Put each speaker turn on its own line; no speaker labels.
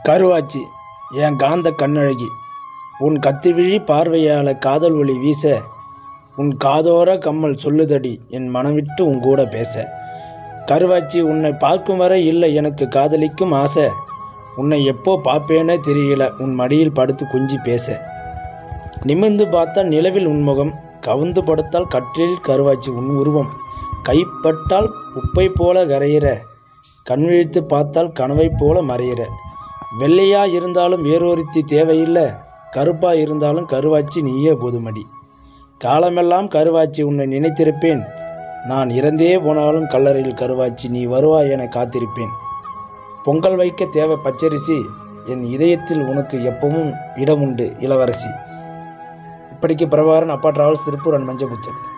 கருவாச்சி என் காந்த கண்ணழகி உன் கத்திவிழி பார்வையால காதல் ஒளி வீச உன் காதோர கம்மல் சொல்லுதடி என் மனவிட்டு உன் கூட பேச கருவாச்சி உன்னை பார்க்கும் வரை இல்லை எனக்கு காதலிக்கும் ஆசை உன்னை எப்போ பார்ப்பேனே தெரியல உன் மடியில் படுத்து குஞ்சி பேச நிமிர்ந்து பார்த்தால் நிலவில் உன்முகம் கவுந்து படுத்தால் கற்றில் கருவாச்சி உன் உருவம் கைப்பட்டால் உப்பை போல கரையிற கண் விழித்து பார்த்தால் கனவை போல மறையிற வெள்ளையா இருந்தாலும் வேறொருத்தி தேவையில்லை கருப்பா இருந்தாலும் கருவாச்சி நீயே போதுமடி காலமெல்லாம் கருவாச்சி உன்னை நினைத்திருப்பேன் நான் இறந்தே போனாலும் கல்லறையில் கருவாச்சி நீ வருவாய் என காத்திருப்பேன் பொங்கல் வைக்க தேவை பச்சரிசி என் இதயத்தில் உனக்கு எப்பவும் இடமுண்டு இளவரசி இப்படிக்கு பிரபாகரன் அப்பா டிராவல்ஸ் திருப்பூர் அண்ட் மஞ்சபுத்தன்